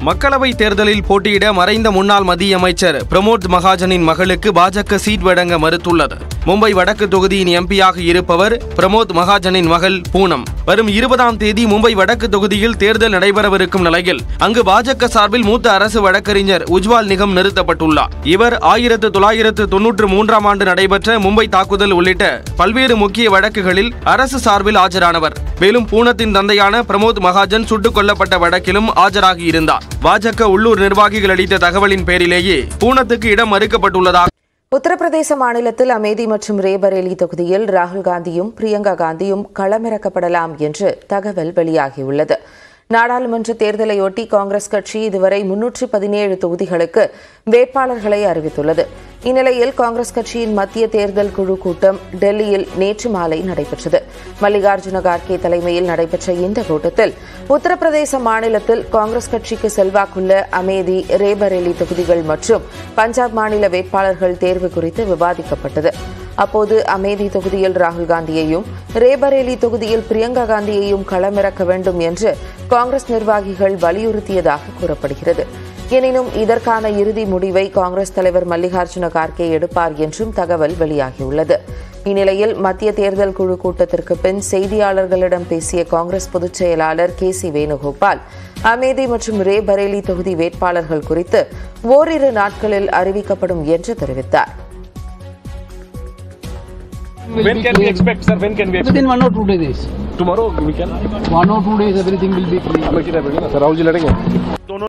மக்களவை தேர்தலில் போட்டியிட மறைந்த முன்னாள் மத்திய அமைச்சர் பிரமோத் மகாஜனின் மகளுக்கு பாஜக சீட் வழங்க மறுத்துள்ளது மும்பை வடக்கு தொகுதியின் எம்பியாக இருப்பவர் பிரமோத் மகாஜனின் மகள் பூனம் வரும் இருபதாம் தேதி மும்பை வடக்கு தொகுதியில் தேர்தல் நடைபெறவிருக்கும் நிலையில் அங்கு பாஜக சார்பில் மூத்த அரசு வழக்கறிஞர் உஜ்வால் நிகம் நிறுத்தப்பட்டுள்ளார் இவர் ஆயிரத்து தொள்ளாயிரத்து தொன்னூற்று மூன்றாம் ஆண்டு நடைபெற்ற மும்பை தாக்குதல் உள்ளிட்ட பல்வேறு முக்கிய வழக்குகளில் அரசு சார்பில் ஆஜரானவர் மேலும் பூனத்தின் தந்தையான பிரமோத் மகாஜன் சுட்டுக் கொல்லப்பட்ட வழக்கிலும் ஆஜராகியிருந்தார் பாஜக உள்ளூர் நிர்வாகிகள் அளித்த தகவலின் பேரிலேயே பூனத்துக்கு இடம் மறுக்கப்பட்டுள்ளதாக உத்தரப்பிரதேச மாநிலத்தில் அமேதி மற்றும் ரேபரேலி தொகுதியில் ராகுல் காந்தியும் பிரியங்கா காந்தியும் களமிறக்கப்படலாம் என்று தகவல் வெளியாகியுள்ளது நாடாளுமன்ற தேர்தலையொட்டி காங்கிரஸ் கட்சி இதுவரை முன்னூற்று பதினேழு தொகுதிகளுக்கு வேட்பாளர்களை அறிவித்துள்ளது இந்நிலையில் காங்கிரஸ் கட்சியின் மத்திய தேர்தல் குழு கூட்டம் டெல்லியில் நேற்று மாலை நடைபெற்றது மல்லிகார்ஜுன கார்கே தலைமையில் நடைபெற்ற இந்த கூட்டத்தில் உத்தரப்பிரதேச மாநிலத்தில் காங்கிரஸ் கட்சிக்கு செல்வாக்குள்ள அமேதி ரேபரேலி தொகுதிகள் மற்றும் பஞ்சாப் மாநில வேட்பாளர்கள் தேர்வு குறித்து விவாதிக்கப்பட்டது அப்போது அமேதி தொகுதியில் ராகுல் காந்தியையும் ரேபரேலி தொகுதியில் பிரியங்கா காந்தியையும் களமிறக்க வேண்டும் என்று காங்கிரஸ் நிர்வாகிகள் வலியுறுத்தியதாக கூறப்படுகிறது எனினும் இதற்கான இறுதி முடிவை காங்கிரஸ் தலைவர் மல்லிகார்ஜுன கார்கே எடுப்பார் என்றும் தகவல் வெளியாகியுள்ளது இந்நிலையில் மத்திய தேர்தல் குழு கூட்டத்திற்கு பின் செய்தியாளர்களிடம் பேசிய காங்கிரஸ் பொதுச் செயலாளர் கே சி வேணுகோபால் அமேதி மற்றும் ரேபரேலி தொகுதி வேட்பாளர்கள் குறித்து ஓரிரு நாட்களில் அறிவிக்கப்படும் என்று தெரிவித்தார் When can we expect, sir? When can we expect? Within one or two days. Tomorrow we can. One or two days, everything will be clear. Sir, Rahul ji लड़ेंगे